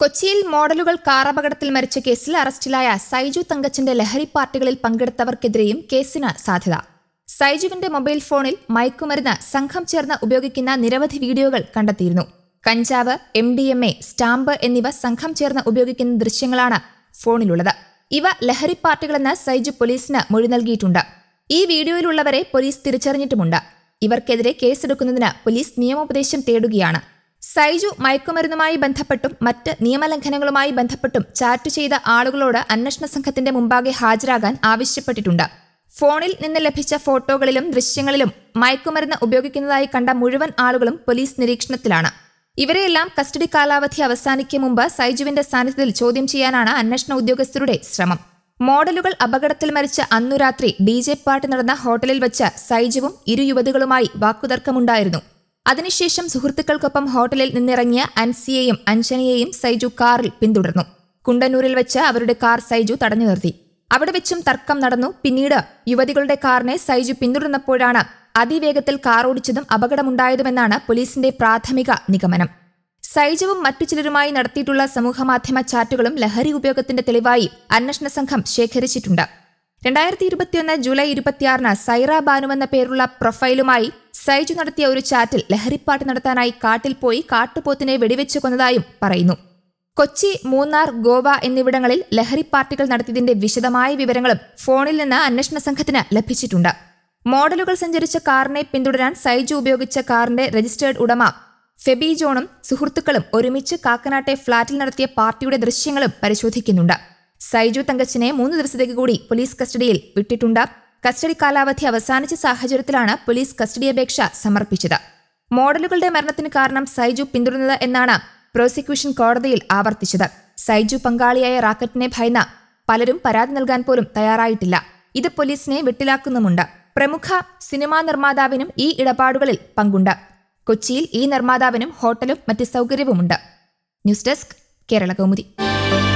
കൊച്ചിയിൽ മോഡലുകൾ കാർ അപകടത്തിൽ മരിച്ച കേസിൽ അറസ്റ്റിലായ സൈജു തങ്കച്ചന്റെ ലഹരി പാർട്ടികളിൽ പങ്കെടുത്തവർക്കെതിരെയും കേസിന് സാധ്യത സൈജുവിന്റെ മൊബൈൽ ഫോണിൽ മയക്കുമരുന്ന് സംഘം ചേർന്ന് ഉപയോഗിക്കുന്ന നിരവധി വീഡിയോകൾ കണ്ടെത്തിയിരുന്നു കഞ്ചാവ് M D M A stamp എന്നിവ സംഘം ചേർന്ന് ഉപയോഗിക്കുന്ന ദൃശ്യങ്ങളാണ് ഫോണിലുള്ളത് ഇവ ലഹരി പാർട്ടികളെന്ന് സൈജു പോലീസിന് മൊഴി നൽകിയിട്ടുണ്ട് ഈ വീഡിയോയിലുള്ളവരെ പോലീസ് തിരിച്ചറിഞ്ഞിട്ടുമുണ്ട് ഇവർക്കെതിരെ കേസെടുക്കുന്നതിന് പോലീസ് നിയമോപദേശം തേടുകയാണ് സൈജു മയക്കുമരുന്നുമായി ബന്ധപ്പെട്ടും മറ്റ് നിയമലംഘനങ്ങളുമായി ബന്ധപ്പെട്ടും ചാറ്റ് ചെയ്ത ആളുകളോട് അന്വേഷണ സംഘത്തിന്റെ മുമ്പാകെ ഹാജരാകാൻ ആവശ്യപ്പെട്ടിട്ടുണ്ട് ഫോണിൽ നിന്ന് ലഭിച്ച ഫോട്ടോകളിലും ദൃശ്യങ്ങളിലും മയക്കുമരുന്ന് ഉപയോഗിക്കുന്നതായി കണ്ട മുഴുവൻ ആളുകളും പോലീസ് നിരീക്ഷണത്തിലാണ് ഇവരെയെല്ലാം കസ്റ്റഡി കാലാവധി അവസാനിക്കും മുമ്പ് സൈജുവിന്റെ സാന്നിധ്യത്തിൽ ചോദ്യം ചെയ്യാനാണ് അന്വേഷണ ഉദ്യോഗസ്ഥരുടെ ശ്രമം മോഡലുകൾ അപകടത്തിൽ മരിച്ച അന്നു രാത്രി ഡി ജെ പാർട്ടി നടന്ന ഹോട്ടലിൽ വെച്ച് സൈജുവും ഇരു യുവതികളുമായി വാക്കുതർക്കമുണ്ടായിരുന്നു അതിനുശേഷം സുഹൃത്തുക്കൾക്കൊപ്പം ഹോട്ടലിൽ നിന്നിറങ്ങിയ അൻസിയെയും അഞ്ജനയെയും സൈജു കാറിൽ പിന്തുടർന്നു കുണ്ടന്നൂരിൽ വെച്ച് അവരുടെ കാർ സൈജു തടഞ്ഞു നിർത്തി അവിടെ വെച്ചും തർക്കം നടന്നു പിന്നീട് യുവതികളുടെ കാറിനെ സൈജു പിന്തുടർന്നപ്പോഴാണ് അതിവേഗത്തിൽ കാർ ഓടിച്ചതും അപകടമുണ്ടായതുമെന്നാണ് പോലീസിന്റെ പ്രാഥമിക നിഗമനം സൈജവും മറ്റു ചിലരുമായി നടത്തിയിട്ടുള്ള സമൂഹമാധ്യമ ചാറ്റുകളും ലഹരി ഉപയോഗത്തിന്റെ തെളിവായി അന്വേഷണ സംഘം ശേഖരിച്ചിട്ടുണ്ട് രണ്ടായിരത്തി ഇരുപത്തിയൊന്ന് ജൂലൈ ഇരുപത്തിയാറിന് സൈറ ബാനു എന്ന പേരുള്ള പ്രൊഫൈലുമായി സൈജു നടത്തിയ ഒരു ചാറ്റിൽ ലഹരിപ്പാട്ട് നടത്താനായി കാട്ടിൽ പോയി കാട്ടുപോത്തിനെ വെടിവെച്ചു കൊന്നതായും പറയുന്നു കൊച്ചി മൂന്നാർ ഗോവ എന്നിവിടങ്ങളിൽ ലഹരി പാർട്ടികൾ നടത്തിയതിന്റെ വിശദമായ വിവരങ്ങളും ഫോണിൽ നിന്ന് അന്വേഷണ സംഘത്തിന് ലഭിച്ചിട്ടുണ്ട് മോഡലുകൾ സഞ്ചരിച്ച കാറിനെ പിന്തുടരാൻ സൈജു ഉപയോഗിച്ച കാറിന്റെ രജിസ്റ്റേർഡ് ഉടമ ഫെബി ജോണും സുഹൃത്തുക്കളും ഒരുമിച്ച് കാക്കനാട്ടെ ഫ്ളാറ്റിൽ നടത്തിയ പാർട്ടിയുടെ ദൃശ്യങ്ങളും പരിശോധിക്കുന്നുണ്ട് സൈജു തങ്കച്ചിനെ മൂന്ന് ദിവസത്തേക്ക് കൂടി പോലീസ് കസ്റ്റഡിയിൽ വിട്ടിട്ടുണ്ട് കസ്റ്റഡി കാലാവധി അവസാനിച്ച സാഹചര്യത്തിലാണ് പോലീസ് കസ്റ്റഡി അപേക്ഷ സമർപ്പിച്ചത് മോഡലുകളുടെ മരണത്തിന് കാരണം സൈജു പിന്തുടരുന്നത് എന്നാണ് പ്രോസിക്യൂഷൻ കോടതിയിൽ ആവർത്തിച്ചത് സൈജു പങ്കാളിയായ റാക്കറ്റിനെ ഭയന്ന പലരും പരാതി നൽകാൻ പോലും തയ്യാറായിട്ടില്ല ഇത് പോലീസിനെ വെട്ടിലാക്കുന്നുമുണ്ട് പ്രമുഖ സിനിമാ നിർമ്മാതാവിനും ഈ ഇടപാടുകളിൽ പങ്കുണ്ട് കൊച്ചിയിൽ ഈ നിർമ്മാതാവിനും ഹോട്ടലും മറ്റ് സൗകര്യവുമുണ്ട് ന്യൂസ് ഡെസ്ക് കേരള കൗമുദി